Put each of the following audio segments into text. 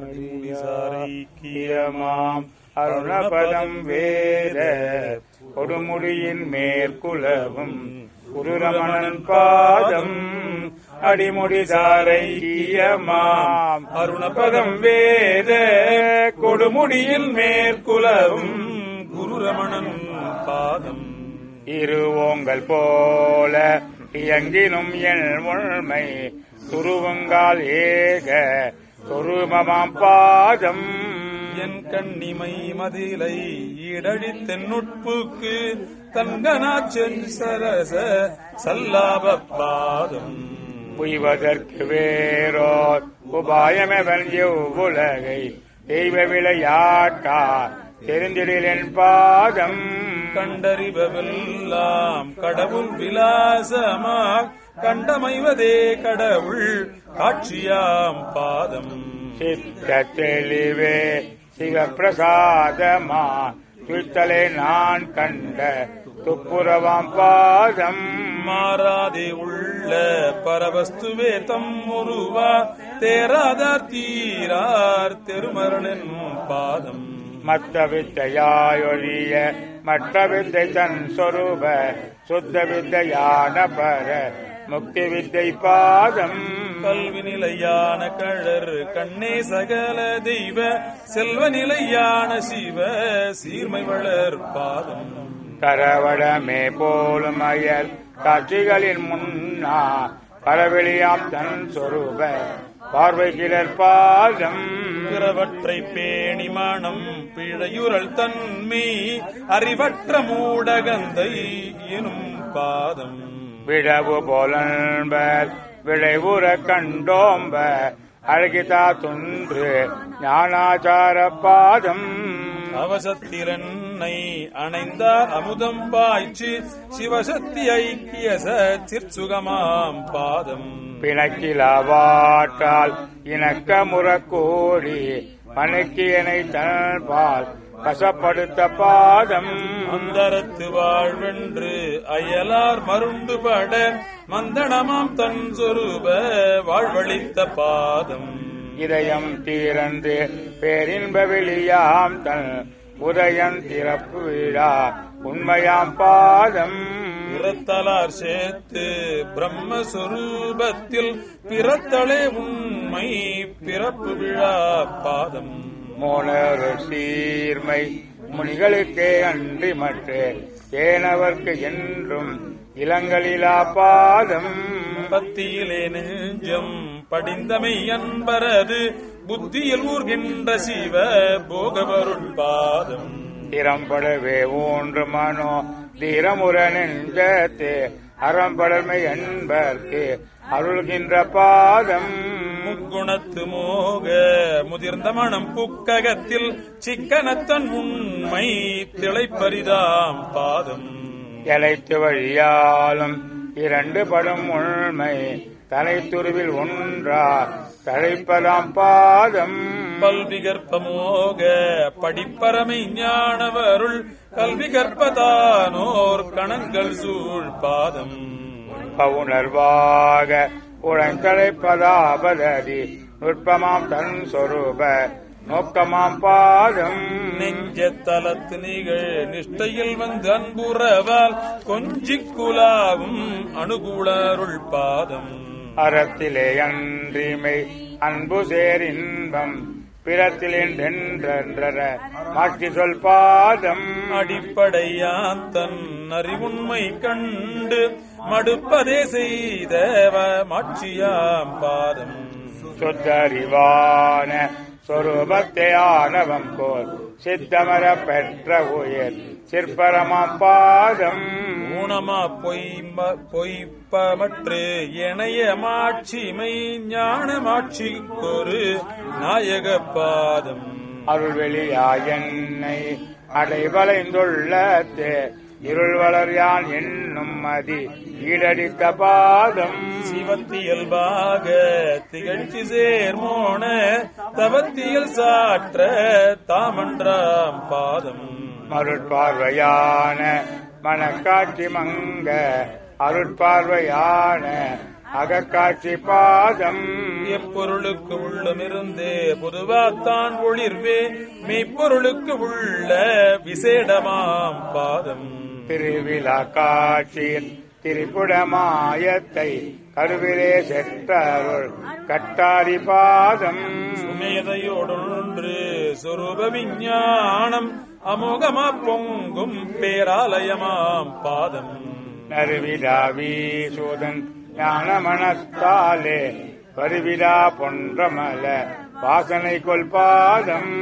மடிசாரைக்கியமாம் அருணபதம் வேத கொடுமுடியின் மேற்குலவும் குருரமணன் பாதம் அடிமுடிசாரைக்கியமாம் அருணபதம் வேத கொடுமுடியின் மேற்குலவும் குருரமணன் பாதம் இருவோங்கள் போல இயங்கினும் என் உண்மை துருவங்கால் ஏக துருமமாம் பாதம் என் கண்ணிமை மதிலை ஈடழித்தென்னுட்புக்கு தங்கனாச்சென் சரச சல்லாப பாதம் உய்வதற்கு வேறோர் உபாயமெவன் எவ்வுலகை தெய்வ விளையாட்டா தெரிந்திடிலென் பாதம் கண்டறிபவெல்லாம் கடவுள் விலாசமா கண்டமைவதே கடவுள் காட்சியாம் பாதம் சித்த தெளிவே சிவப்பிரசாதமா துய்த்தலே நான் கண்ட துப்புரவாம் பாதம் மாறாதே உள்ள பரவஸ்துவே தம் உருவா தேராதார் தீரார் திருமரணன் பாதம் மத்த வித்தையாயொழிய மற்ற வித்தை தன் சொரூப சுத்த வித்தையான பர முக்தி வித்தை பாதம் கல்வி நிலையான கழர் கண்ணே சகல தெய்வ செல்வ நிலையான சிவ சீர்மை வளர் பாதம் கரவடமே போலும் அயல் காட்சிகளின் முன்னா பரவெளியாம் தன் சொரூப பார்வைகிலர் பாதம் பிறவற்றை பேணி மனம் பிழையுறல் தன்மை அறிவற்ற மூடகந்தை எனும் பாதம் விழவு போலன்பர் விளைவுற கண்டோம்ப அழகிதா துன்று ஞானாச்சார பாதம் அவசத்திரன்னை அணைந்தார் அமுதம் பாய்ச்சி சிவசக்தி ஐக்கிய சிற்சுகமாம் பாதம் பிணக்கிலவாட்டால் இணக்க முறக்கூடி பணக்கியனை தன்பால் கசப்படுத்த பாதம் அந்தரத்து வாழ்வென்று அயலார் மருண்டுபட மந்தனமாம் தன் சொரூப வாழ்வழித்த பாதம் இதயம் தீரந்து பேரின்ப வெளியாம் தன் உதயம் திறப்பு விழா உண்மையாம் பாதம் பிறத்தலார் சேர்த்து பிரம்மஸ்வரூபத்தில் பிறத்தலே உண்மை பிறப்பு விழா பாதம் மோனரு சீர்மை முனிகளுக்கே அன்றி மற்ற ஏனவர்க்கு என்றும் இளங்களிலா பாதம் பத்தியிலே நெஞ்சம் படிந்தமை அன்பரது புத்தியில் ஊர்கின்ற சிவ போகவருள் பாதம் திறம்படவே ஊன்று மனோ தீரமுற நெஞ்சத்தே அறம்படமை என்பர்க்கு அருள்கின்ற பாதம் முக்குணத்து மோக முதிர்ந்த மனம் புக்ககத்தில் சிக்கனத்தன் உண்மை திளைப்பரிதாம் பாதம் எலைத்து வழியாலும் இரண்டு படும் உண்மை தலைத்துருவில் ஒன்றா தழைப்பதாம் பாதம் பல்வி கற்பமோக படிப்பரமை ஞானவருள் கல்வி கற்பதானோர் கணங்கள் சூழ் பாதம் உணர்வாக உழந்தழைப்பதாபததி நுட்பமாம் தன் சொரூப நோக்கமாம் பாதம் நெஞ்ச தலத்து நிகழ் நிஷ்டையில் வந்து அன்புறவால் கொஞ்சிக் குலாவும் அனுகூலருள் பாதம் அறத்திலே அன்றிமை அன்பு சேர் இன்பம் பிறத்திலென்றென்ற மாற்றி சொல் பாதம் அடிப்படையான் தன் அறிவுண்மை கண்டு மடுப்பதே செய்தவ மாட்சியாம் பாதம் சுத்தறிவான சொரூபத்தை ஆணவம் போல் சித்தமர பெற்ற உயிர் சிற்பரமாம் பாதம் ஊனமா பொய்ம பொய்ப்பமற்று இணைய மாட்சிமை ஞான மாட்சிக்கொரு நாயக பாதம் அருள்வெளியா என்னை அடைவளைந்துள்ளத்தே இருள் வளர் யான் என்னும் மதி ஈடடித்த பாதம் சிவத்தியல்பாக திகழ்ச்சி சேர்மோன தவத்தியல் சாற்ற தாமன்றாம் பாதம் மருட்பார்வையான மனக்காட்சி மங்க அருட்பார்வையான அகக்காட்சி பாதம் எப்பொருளுக்கு உள்ளமிருந்தே பொதுவாத்தான் ஒளிர்வே மெய்ப்பொருளுக்கு உள்ள விசேடமாம் பாதம் திருவிழா காட்சியில் திரிபுடமாயத்தை கருவிலே செற்றருள் கட்டாரி பாதம் சுமேதையோடொன்று சொரூப விஞ்ஞானம் அமோகமா பொங்கும் பேராலயமாம் பாதம் நறுவிடா வீசூதன் ஞானமனத்தாலே வருவிடா பொன்றமல வாசனை கொள் பாதம்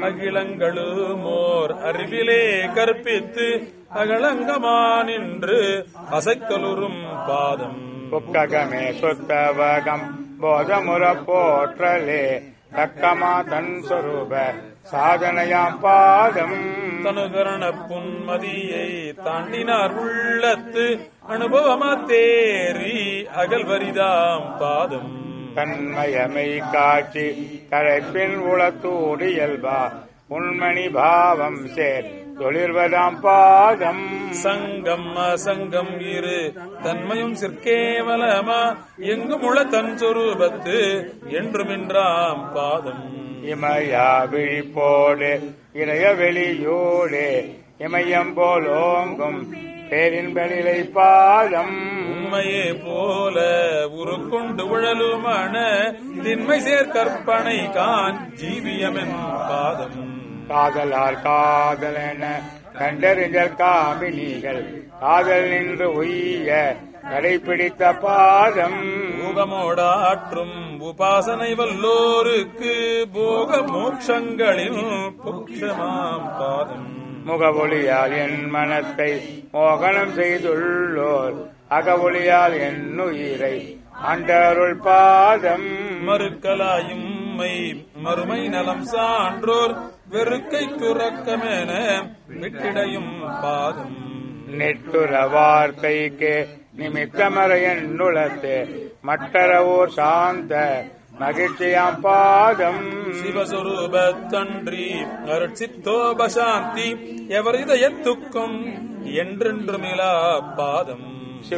அகிலங்களுமோர் அறிவிலே கற்பித்து அகலங்கமா நின்று அசைக்கலுறும் பாதம் புக்ககமே சுத்தவகம் போதமுற போற்றலே தக்கமா தன் சொரூப சாதனையாம் பாதம் தனுகரண புன்மதியை தாண்டினார் உள்ளத்து அனுபவமா தேறி அகல்வரிதாம் பாதம் தன்மயமை காட்சி தலைப்பின் உளத்தூடு இயல்பா உண்மணி பாவம் சேர் தொழில்வதாம் பாதம் சங்கம் அசங்கம் இரு தன்மையும் சிற்கேவலமா எங்கும் உள்ள தன் சொரூபத்து என்றுமின்றாம் பாதம் இமயா விழிப்போடு இளைய வெளியோடு இமயம் போல் ஓங்கும் பேரின்பனிலை பாதம் உண்மையே போல உருக்கொண்டு உழலுமான திண்மை சேர்க்கற்பனை கான் ஜீவியமென் பாதம் காதலால் காதலென கண்டறிஞ்ச காமினிகள் காதல் நின்று உய்ய கடைபிடித்த பாதம் ஊகமோடாற்றும் உபாசனை வல்லோருக்கு போக மோட்சங்களில் புக்ஷமாம் பாதம் முகவொளியால் என் மனத்தை மோகனம் செய்துள்ளோர் அகவொளியால் என் உயிரை அண்டருள் பாதம் மறுக்கலாயும் மை மறுமை நலம் சான்றோர் வெறுக்கை துறக்கமென விட்டிடையும் பாதம் நெட்டுற வார்த்தைக்கு நிமித்தமர எண்ணுளத்து மற்றரவோர் சாந்த மகிழ்ச்சியாம் பாதம் சிவஸ்வரூபத்தன்றி அருட்சித்தோபசாந்தி எவர் இதயத்துக்கும் என்றென்றுமிலா பாதம்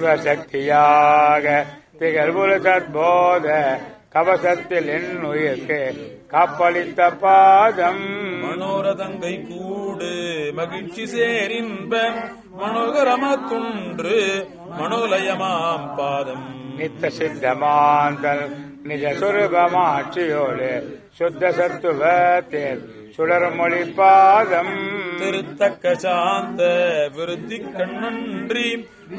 சிவசக்தியாக திகழ்வுல சத்போத கவசத்தில் என் உயிர்க்கு காப்பளித்த பாதம் மனோரதங்கை கூடு மகிழ்ச்சி சேரின்ப மனோகரமா துன்று மனோலயமாம் பாதம் நித்த சித்தமாந்தல் நிஜ சுரூபமாட்சியோடு சுத்த சத்துவத்தில் சுடர்மொழி பாதம் திருத்தக்க சாந்த விருத்தி கண்ணன்றி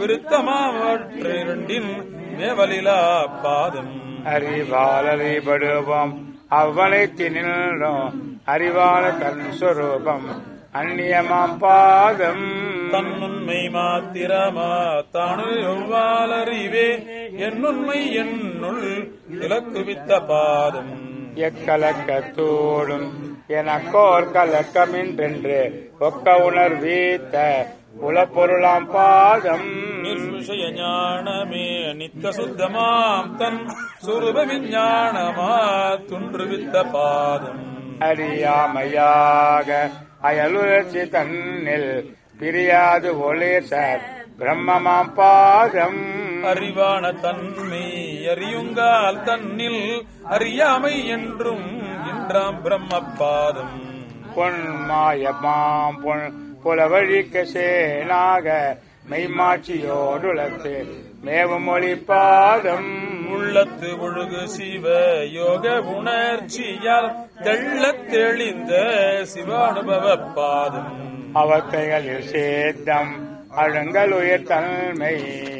விருத்தமாவற்றிரண்டின் மேவலிலா பாதம் அறிவால் அறிபடுவோம் அவ்வளைத்தினிலும் அறிவால தன் சுரூபம் அந்நியமாம் பாதம் தன்னுண்மை மாத்திரமா தானு எவ்வாலறிவே என்னுண்மை என்னுள் இலக்குவித்த பாதம் எக்கலக்கத்தோடும் எனக்கோர் கலக்கமின்றென்று ஒக்க உணர்வீத்த உளப்பொருளாம் பாதம் நிர்விஷய ஞானமே நித்த சுத்தமாம் தன் சுரூப விஞ்ஞானமா துன்றுவித்த பாதம் அறியாமையாக அயலுரட்சி தன்னில் பிரியாது ஒளிர் சார் பிரம்மமாம் பாதம் அறிவான தன்மை அறியுங்கால் தன்னில் அறியாமை என்றும் இன்றாம் பிரம்ம பாதம் பொன் மாயமாம் பொன் புலவழிக்க சேனாக மெய்மாட்சியோடுலத்து மேவும் ஒளி பாதம் உள்ளத்து ஒழுகு சிவ யோக உணர்ச்சியால் தெள்ளத் தெளிந்த சிவானுபவ பாதம் அவத்தைகளில் சேத்தம் அழுங்கல் உயிர் தன்மை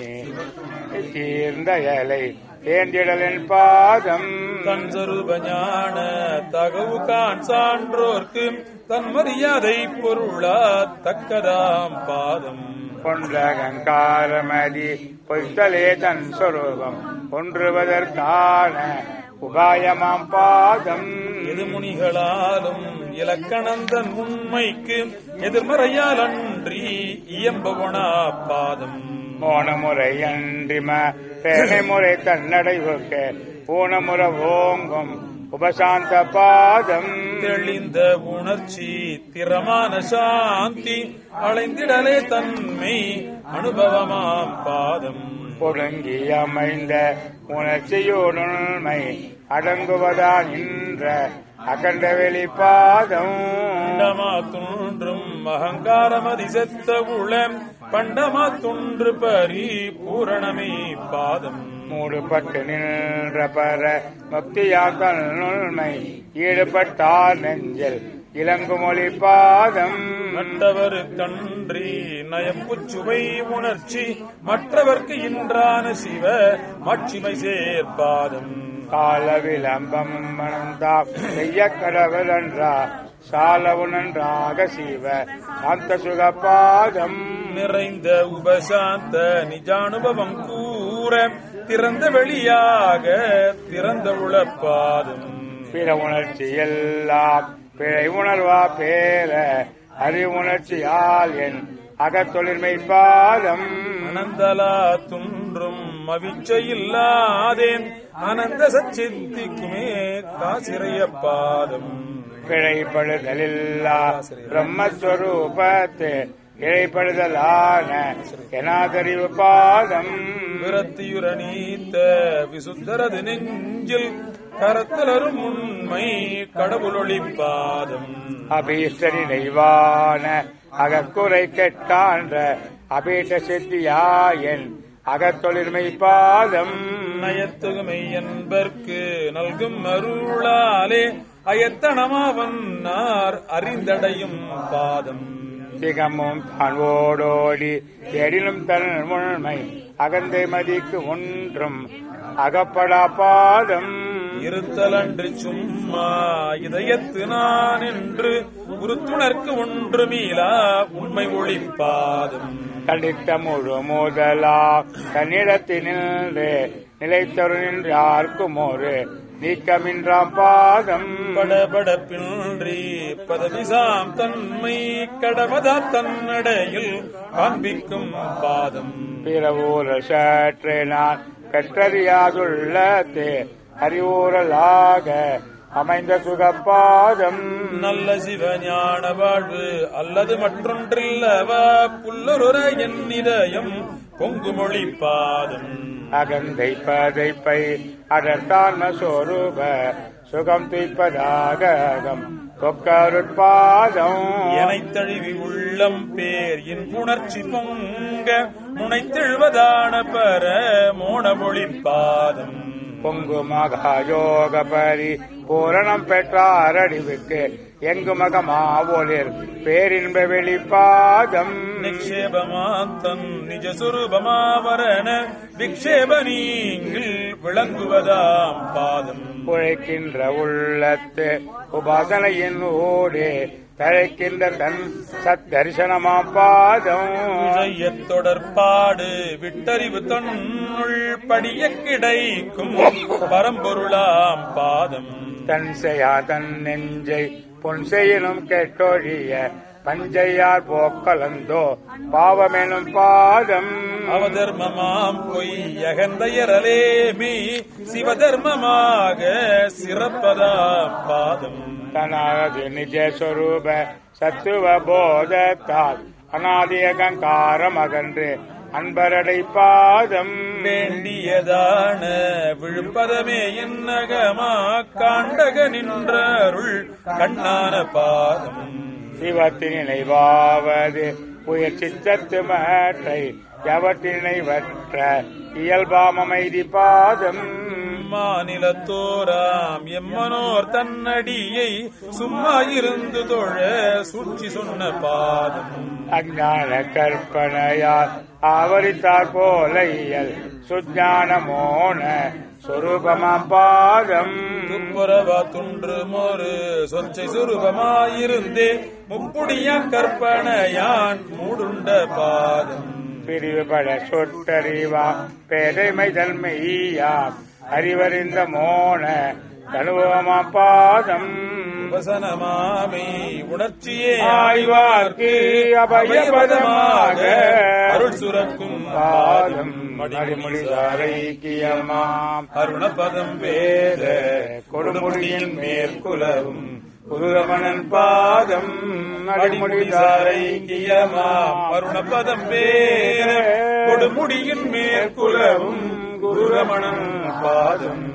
தீர்ந்த இலை தேர்ந்திடலின் பாதம் தன் சொரூப ஞான தகவு கான் சான்றோர்க்கு தன் மரியாதை பொருளா தக்கதாம் பாதம் கொன்றகங்காரமதி பொய்த்தலே தன் சொரூபம் ஒன்றுவதற்கான உபாயமாம் பாதம் எது முனிகளாலும் இலக்கணந்தன் உண்மைக்கு எதிர்மறையால் அன்றி இயம்பகுணா பாதம் மோனமுறை அன்றிம பேனை முறை தன்னடைவுக்கு ஊனமுற ஓங்கும் உபசாந்த பாதம் தெளிந்த உணர்ச்சி திறமான சாந்தி அலைந்திடலே தன்மை அனுபவமாம் பாதம் ஒடுங்கி அமைந்த உணர்ச்சியோடுண்மை அடங்குவதான் நின்ற அகண்ட வெளிப்பாதம் பண்டமா துன்றும் அகங்காரமதி செத்த உளம் பண்டமா துன்று பரி பூரணமே பாதம் மூடுபட்டு நின்ற பர முக்தியாக்கல் உண்மை ஈடுபட்டார் நெஞ்சில் இளங்குமொழி பாதம் மற்றவர் கன்றி நயப்புச்சுவை உணர்ச்சி மற்றவர்க்கு இன்றான சிவ மாட்சிமை சேர்பாதம் கால விளம்பம் மணந்தாம் செய்ய கடவுள் என்றா சாலவு நன்றாக சிவ சாந்த சுகபாதம் நிறைந்த உபசாந்த நிஜானுபவம் கூற திறந்த வெளியாக திறந்த உளப்பாதம் பிற உணர்ச்சி எல்லாம் பிழை உணர்வா பேர அறிவுணர்ச்சியால் என் அகத்தொழில்மை பாதம் அனந்தலா துன்றும் அவிச்சையில்லாதேன் அனந்த சச்சித்திக்குமே காசிறைய பாதம் பிழைப்படுதலில்லா பிரம்மஸ்வரூபத்து இழைப்படுதலான எனாதறிவு பாதம் விரத்தியுர நீத்த விசுத்தரது நெஞ்சில் கரத்தலரும் உண்மை கடவுளொளி பாதம் அபீஷ்ட நினைவான அகக்குறை கெட்டான்ற அபீட்ட சித்தியாயன் அகத்தொழில்மை பாதம் நயத்துகுமை என்பர்க்கு நல்கும் அருளாலே அயத்தனமாவன்னார் அறிந்தடையும் பாதம் திகமும் தான் ஓடோடி தேடிலும் தன் உண்மை அகந்தை மதிக்கு ஒன்றும் அகப்படா பாதம் இருத்தலன்றி சும்மா இதயத்து நான் என்று உருத்துணர்க்கு ஒன்று மீளா உண்மை ஒளிப்பாதம் தடித்த முழு முதலா தன்னிடத்தினின்று நிலைத்தரு நின்று யாருக்கும் ஒரு நீக்கமின்றாம் பாதம் படபடப்பின்றி பதவிசாம் தன்மை கடவதா தன்னடையில் காண்பிக்கும் பாதம் பிறவூர சற்றே நான் பெற்றறியாதுள்ளத்தே அறிவூரலாக அமைந்த சுகப்பாதம் நல்ல சிவஞான வாழ்வு அல்லது மற்றொன்றில்லவா புல்லொருர என் இதயம் பொங்குமொழி பாதம் அகந்தை பதைப்பை அடர்த்தான்ம சொரூப சுகம் துய்ப்பதாக அகம் தொக்கருட்பாதம் எனைத் தழுவி உள்ளம் பேர் என் உணர்ச்சி பொங்க முனைத்தெழுவதான பர மோனமொழி பாதம் பொங்கு மகாயோக பரி பூரணம் பெற்றார் அறிவுக்கு எங்கு மகமா ஒளிர் பேரின்ப வெளிப்பாதம் நிக்ஷேபமாந்தன் நிஜ சுரூபமாவரண விக்ஷேப நீங்கள் விளங்குவதாம் பாதம் உழைக்கின்ற உள்ளத்து உபாசனையின் ஊடே தழைக்கின்ற தன் சத் தரிசனமா பாதம் இழையத் தொடர்பாடு விட்டறிவு தன்னுள் படிய கிடைக்கும் பரம்பொருளாம் பாதம் தன் செய்யா தன் நெஞ்சை பொன் செய்யணும் கெட்டொழிய பஞ்சையார் போக்கலந்தோ பாவமெனும் பாதம் அவதர்மமாம் பொய் அகந்தையரலேமி சிவதர்மமாக சிறப்பதாம் பாதம் தனது நிஜ சொரூப சத்துவ போதத்தால் அநாதி அகங்காரம் அகன்று அன்பரடை பாதம் வேண்டியதான விழுப்பதமே என்னகமா காண்டக நின்றருள் கண்ணான பாதம் சிவத்தின் நினைவாவது உயிர் சித்தத்து மற்றை எவற்றினைவற்ற இயல்பாமமைதி பாதம் மாநிலத்தோராம் எம்மனோர் தன்னடியை சும்மா இருந்து தொழ சூழ்ச்சி சொன்ன பாதம் அஞ்ஞான கற்பனையால் ஆவரித்தார் போல இயல் சுஜான மோன சொரூபமாம் பாதம் துப்புரவா துன்று மோரு சொச்சை சுரூபமாயிருந்தே முப்புடியான் கற்பனையான் மூடுண்ட பாதம் பிரிவுபட சொட்டறிவா பேதைமை தன்மையாம் அறிவறிந்த மோன தனுபவமா பாதம் வசனமாமை உணர்ச்சியே ஆய்வார்க்கு அபயபதமாக அருள் சுரக்கும் பாதம் பாதம் அடிமுடி சாரைக்கியமாம் அருணபதம் வேத கொடுமுடியின் மேற்குலவும் புதுரமணன் பாதம் அடிமுடி சாரைக்கியமாம் அருணபதம் வேத கொடுமுடியின் மேற்குலவும் குருரமணன் பாதம்